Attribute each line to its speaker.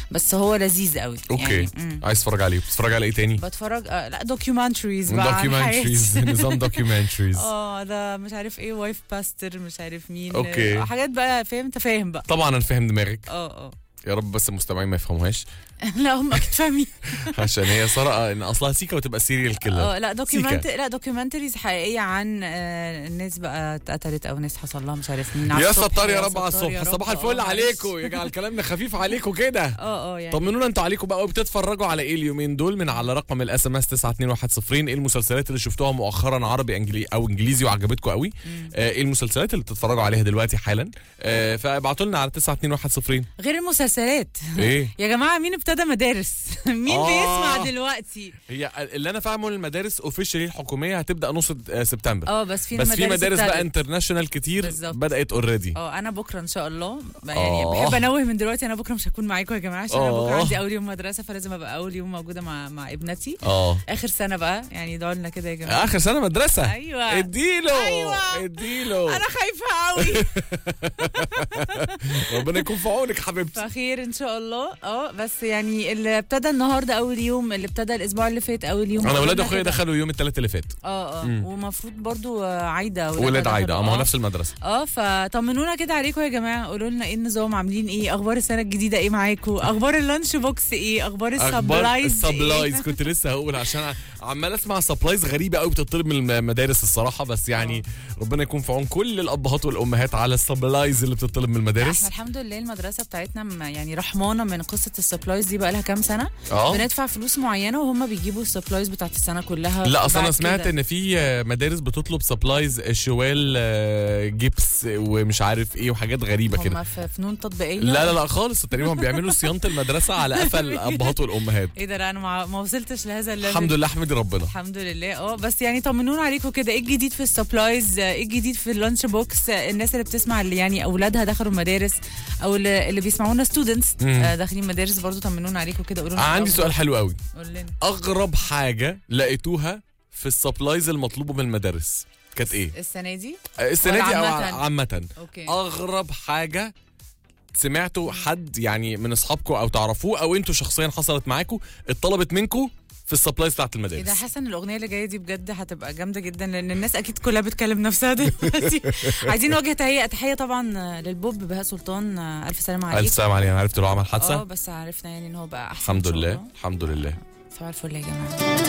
Speaker 1: بس هو لذيذ قوي
Speaker 2: اوكي
Speaker 1: يعني مم.
Speaker 2: عايز تتفرج عليه بتتفرج على ايه تاني
Speaker 1: بتفرج آه لا دوكيومنتريز بقى عن
Speaker 2: دوكيومنتريز
Speaker 1: حياتي.
Speaker 2: نظام دوكيومنتريز
Speaker 1: اه ده مش عارف ايه وايف باستر مش عارف مين
Speaker 2: أوكي.
Speaker 1: آه، حاجات بقى فاهم انت فاهم بقى
Speaker 2: طبعا انا فاهم دماغك
Speaker 1: اه اه
Speaker 2: يا رب بس المستمعين ما يفهموهاش
Speaker 1: لا هم اكيد فاهمين
Speaker 2: عشان هي ساره ان اصلها سيكا وتبقى سيريال كيلر
Speaker 1: اه لا دوكيومنت لا دوكيومنتريز حقيقيه عن آه، الناس بقى اتقتلت او ناس حصل لها مش عارف مين على
Speaker 2: يا
Speaker 1: الصبح،
Speaker 2: ستار يا رب على
Speaker 1: ستار يا
Speaker 2: الصبح
Speaker 1: رب.
Speaker 2: صباح
Speaker 1: آه،
Speaker 2: الفل
Speaker 1: معلش.
Speaker 2: عليكم يجعل كلامنا خفيف عليكم كده
Speaker 1: اه اه يعني
Speaker 2: طمنونا انتوا عليكم بقى وبتتفرجوا على ايه اليومين دول من على رقم الاس ام اس 92110 ايه المسلسلات اللي شفتوها مؤخرا عربي انجلي او انجليزي وعجبتكم قوي آه ايه المسلسلات اللي بتتفرجوا عليها دلوقتي حالا آه فابعتوا لنا على 92110
Speaker 1: غير المسلسلات
Speaker 2: ايه
Speaker 1: يا جماعه مين ابتدى مدارس مين
Speaker 2: آه.
Speaker 1: بيسمع دلوقتي
Speaker 2: هي اللي انا فاهمه المدارس اوفيشالي الحكوميه هتبدا نص آه، سبتمبر
Speaker 1: اه بس في
Speaker 2: بس في مدارس بقى
Speaker 1: ابتدت.
Speaker 2: انترناشونال كتير
Speaker 1: بالظبط.
Speaker 2: بدات اوريدي
Speaker 1: اه انا بكره ان شاء الله يعني
Speaker 2: آه.
Speaker 1: بحب انوه من دلوقتي انا بكره مش هكون معاكم يا جماعه عشان انا
Speaker 2: آه.
Speaker 1: بكره عندي اول يوم مدرسه فلازم ابقى اول يوم موجوده مع مع ابنتي
Speaker 2: اه
Speaker 1: اخر سنه بقى يعني ادعوا لنا كده يا جماعه
Speaker 2: اخر سنه مدرسه
Speaker 1: ايوه
Speaker 2: اديله
Speaker 1: أيوة.
Speaker 2: اديله
Speaker 1: انا خايفه قوي
Speaker 2: ربنا يكون في عونك حبيبتي
Speaker 1: فخير ان شاء الله اه بس يعني اللي ابتدى النهارده اول يوم اللي ابتدى الاسبوع اللي فات اول يوم
Speaker 2: انا ولاد
Speaker 1: قلنا
Speaker 2: اخويا
Speaker 1: كده.
Speaker 2: دخلوا يوم الثلاث اللي فات
Speaker 1: اه اه
Speaker 2: مم.
Speaker 1: ومفروض برضو آه، عايده ولادها
Speaker 2: ولاد عايده اه
Speaker 1: دخلوا.
Speaker 2: ما هو نفس المدرسه
Speaker 1: اه فطمنونا كده عليكم يا جماعه قولوا لنا ايه النظام عاملين ايه اخبار السنه الجديده ايه معاكم اخبار اللانش بوكس ايه اخبار
Speaker 2: اخبار
Speaker 1: السبلايز
Speaker 2: السبلايز
Speaker 1: إيه؟
Speaker 2: كنت لسه هقول عشان عمال اسمع سبلايز غريبه قوي بتطلب من المدارس الصراحه بس يعني ربنا يكون في عون كل الابهات والامهات على السبلايز اللي بتطلب من
Speaker 1: احنا
Speaker 2: المدارس
Speaker 1: الحمد لله المدرسه بتاعتنا م- يعني رحمانه من قصه السبلايز دي بقى لها كام سنه
Speaker 2: اه
Speaker 1: بندفع فلوس معينه وهم بيجيبوا السبلايز بتاعت السنه كلها
Speaker 2: لا اصل انا
Speaker 1: بعد
Speaker 2: سمعت
Speaker 1: كده.
Speaker 2: ان في آه، مدارس بتطلب سبلايز شوال آه، جبس ومش عارف ايه وحاجات غريبه كده
Speaker 1: هم في فنون تطبيقيه
Speaker 2: لا لا لا خالص تقريبا بيعملوا صيانه المدرسه على قفا الابهات والامهات
Speaker 1: ايه ده لا انا ما ما وصلتش لهذا الليفل
Speaker 2: الحمد لله احمد ربنا
Speaker 1: الحمد لله اه بس يعني طمنونا عليكم كده ايه الجديد في السبلايز ايه الجديد في اللانش بوكس آه، الناس اللي بتسمع اللي يعني اولادها دخلوا مدارس او اللي اللي بيسمعونا ستودنتس
Speaker 2: مم.
Speaker 1: داخلين مدارس برضو طمنونا عليكم كده قولوا لنا
Speaker 2: عندي
Speaker 1: الأخبار.
Speaker 2: سؤال حلو قوي
Speaker 1: قول لنا
Speaker 2: اغرب حاجه لقيتوها في السبلايز المطلوبه من المدارس كانت ايه
Speaker 1: السنه دي
Speaker 2: السنه
Speaker 1: ولا
Speaker 2: دي او
Speaker 1: عامةً؟
Speaker 2: عامه
Speaker 1: اوكي
Speaker 2: اغرب حاجه سمعتوا حد يعني من اصحابكم او تعرفوه او انتوا شخصيا حصلت معاكم اتطلبت منكم في السبلايز بتاعت
Speaker 1: ايه ده
Speaker 2: المدارس
Speaker 1: حاسه ان الاغنيه اللي جايه دي بجد هتبقى جامده جدا لان الناس اكيد كلها بتكلم نفسها دلوقتي عايزين نوجه تحيه تحيه طبعا آه، للبوب بهاء سلطان آه، الف سلامه عليك
Speaker 2: الف سلام عليك انا عرفت لو عمل
Speaker 1: اه
Speaker 2: حادثه
Speaker 1: بس عرفنا يعني ان هو بقى احسن
Speaker 2: الحمد
Speaker 1: إن شاء
Speaker 2: لله
Speaker 1: الله.
Speaker 2: الحمد لله
Speaker 1: صباح الفل يا جماعه